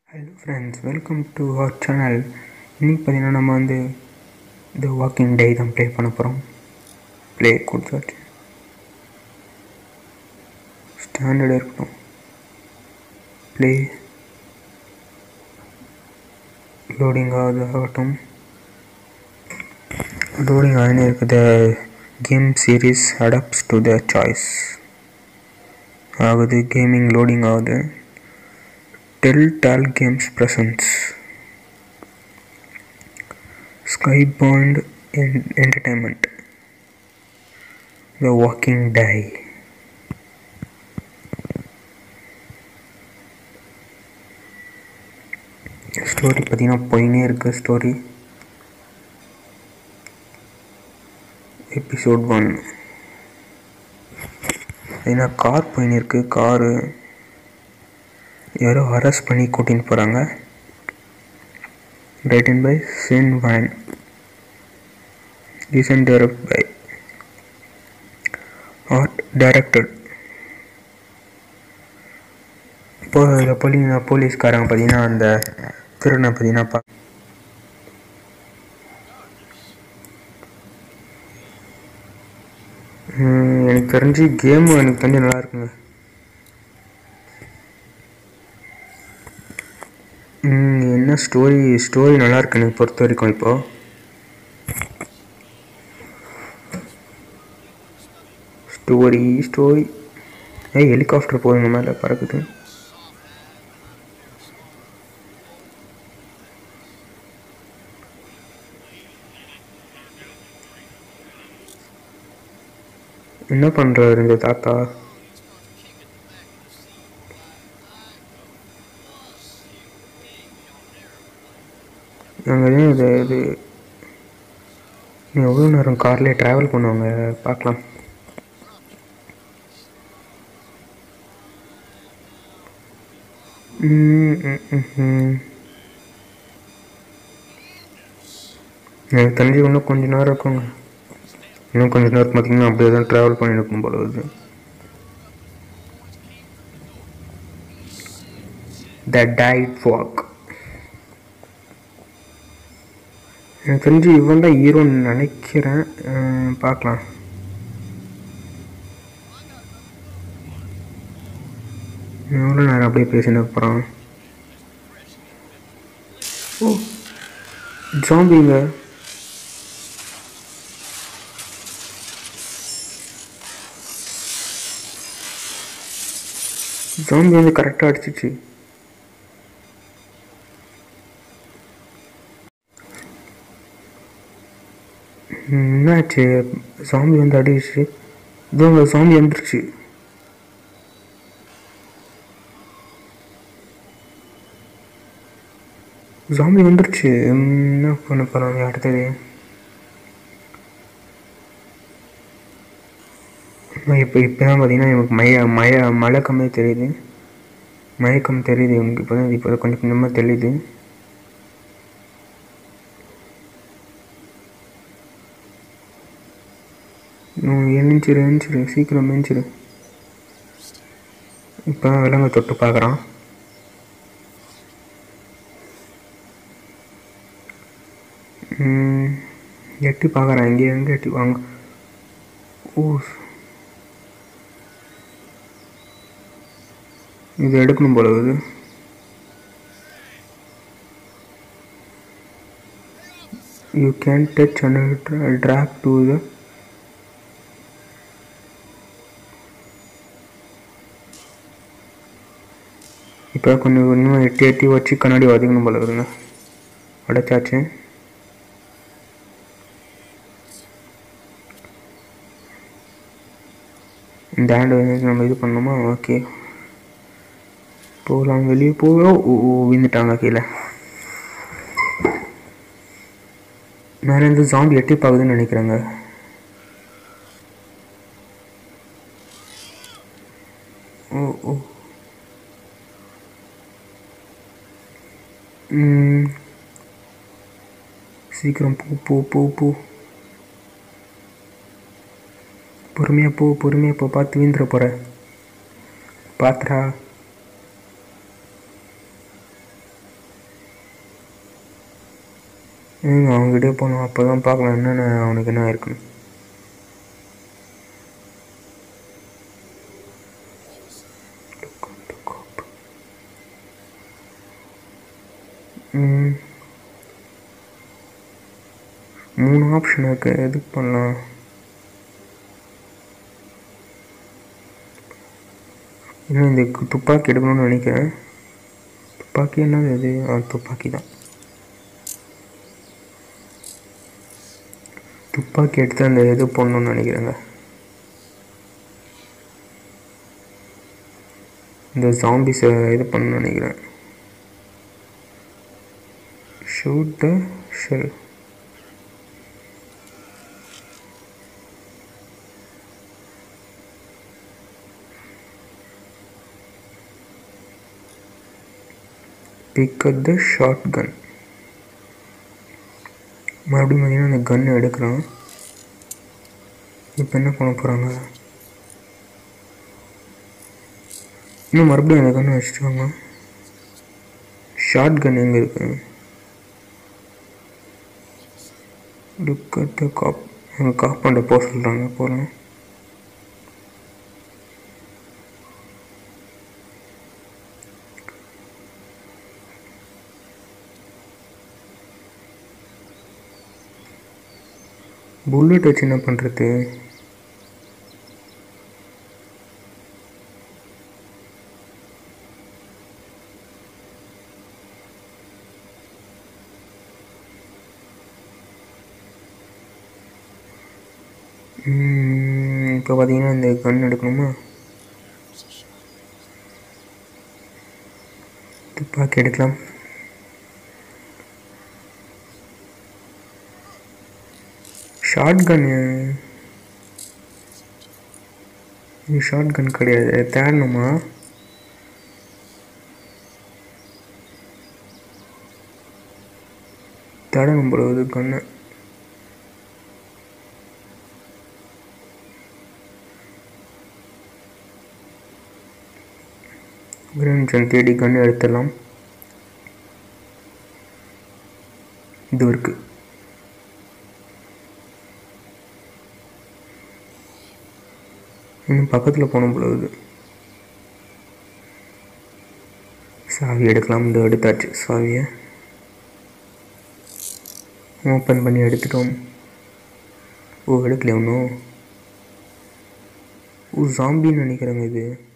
Hello friends welcome to our channel இன்றைக்கி பார்த்தீங்கன்னா நம்ம வந்து த வாக்கிங் டே தான் ப்ளே பண்ண போகிறோம் ப்ளே கொடுத்தாச்சு ஸ்டாண்டர்டாக இருக்கட்டும் ப்ளே லோடிங் ஆகுது ஆகட்டும் லோடிங் ஆகினே இருக்குது game series adapts to the choice ஆகுது கேமிங் லோடிங் ஆகுது Telltale Games presents Skybound en- Entertainment The Walking Day story பார்த்தீங்கன்னா போயினே இருக்கு ஸ்டோரி எபிசோட் ஒன் பார்த்தீங்கன்னா கார் போயின்னு இருக்கு காரு யாரோ அரெஸ்ட் பண்ணி கூட்டின்னு போகிறாங்க written by sin van reason direct by art directed இப்போ இதில் போலீ போலீஸ்காரங்க பார்த்தீங்கன்னா அந்த திருடனை பார்த்தீங்கன்னா பா ம், எனக்கு தெரிஞ்சு கேம் எனக்கு தெரிஞ்சு நல்லா இருக்குங்க ம், என்ன ஸ்டோரி ஸ்டோரி நல்லா இருக்கு எனக்கு பொறுத்த வரைக்கும் இப்போ ஸ்டோரி ஸ்டோரி ஏய் ஹெலிகாப்டர் போகுங்க மேலே பறக்குது என்ன பண்றாரு இந்த தாத்தா நாங்கள் இது இது எவ்வளோ நேரம் கார்லேயே ட்ராவல் பண்ணுவாங்க பார்க்கலாம் ம், ம், ம், ம். எனக்கு தெரிஞ்சு இன்னும் கொஞ்ச நேரம் இருக்குங்க இன்னும் கொஞ்ச நேரம் பார்த்தீங்கன்னா அப்படியே தான் ட்ராவல் பண்ணி இருக்கும் போல வருது த டைட் வாக் எனக்கு தெரிஞ்சு இவன் தான் ஹீரோன்னு நினைக்கிறேன் அஹ் பார்க்கலாம் எவ்வளோ நேரம் அப்படியே பேசினு போகிறான் ஓ ஜாம்பிங்க ஜாம்பி வந்து கரெக்டாக அடிச்சிச்சு ம், என்னாச்சு சாமி வந்து அடிச்சு இதோ சாமி வந்துருச்சு சாமி வந்துருச்சு ம், என்ன பண்ண போகிறாங்க அடுத்தது இப்போ இப்போ தான் பார்த்தீங்கன்னா எனக்கு மய மய மழக்கமே தெரியுது மயக்கம் தெரியுது எனக்கு இப்போ தான் இப்போ கொஞ்சம் கொஞ்சமாக தெரியுது ம், எழுந்திரு எழுந்திரு சீக்கிரம் எழுந்திரு இப்போ விலங்க தொட்டு பார்க்குறான் ம், எட்டி பார்க்குறான் இங்கே எங்கே எட்டி வாங்க ஓ இது எடுக்கணும் போல இது you can touch and drag to the இப்போ கொஞ்சம் இன்னும் எட்டி எட்டி வச்சு கண்ணாடி வதக்கணும் போல இருக்குங்க உடைச்சாச்சு இந்த ஹேண்டு வந்து நம்ம இது பண்ணோமா ஓகே போகலாம் வெளியே போக ஓ ஓ, விழுந்துட்டாங்க கீழே மேலே இருந்து ஜாம்பி எட்டி பார்க்குதுன்னு நினைக்கிறேங்க ஓ ஓ ம். சீக்கிரம் போ போ போ போ பொறுமையாக போ பொறுமையாக போ பார்த்து வீந்துட போகிற பாத்துடா ஏங்க அவங்ககிட்டே போகணும் அப்போ தான் பார்க்கலாம் என்னென்ன அவனுக்கு என்ன இருக்குன்னு ம். மூணு ஆப்ஷன் இருக்கு எதுக்கு பண்ணலாம் இன்னும் இந்த கு- துப்பாக்கி எடுக்கணும்னு நினைக்கிறேன் துப்பாக்கி என்னது இது ஆ துப்பாக்கி தான் துப்பாக்கி எடுத்து அந்த இது போடணும்னு நினைக்கிறேங்க இந்த ஜாம்பிஸை இது பண்ணணும்னு நினைக்கிறேன் shoot the shell pick up the shotgun மறுபடியும் பார்த்தீங்கன்னா அந்த கன் எடுக்கிறோம் இப்போ என்ன பண்ண போகிறாங்க இன்னும் மறுபடியும் அந்த கன்னை வச்சுட்டாங்க ஷார்ட் கன் எங்கே இருக்கு லுக் அட் த காப் அங்கே காப்பாண்ட போக சொல்கிறாங்க போகலாம் புல்லட் வச்சு என்ன பண்ணுறது இப்போ பார்த்தீங்கன்னா இந்த கன் எடுக்கணுமா துப்பாக்கி எடுக்கலாம் ஷார்ட் கன் இது ஷார்ட் கன் கிடையாது தேடணுமா தேடணும் போல கண்ணு ஒரு நிமிஷம் தேடி கன்று எடுத்துடலாம் இது இருக்கு இன்னும் பக்கத்தில் போன போல இது சாவி எடுக்கலாம் இந்த எடுத்தாச்சு சாவியை ஓப்பன் பண்ணி எடுத்துட்டோம் ஓ எடுக்கல ஒன்றும் ஓ ஜாம்பின்னு நினைக்கிறேங்க இது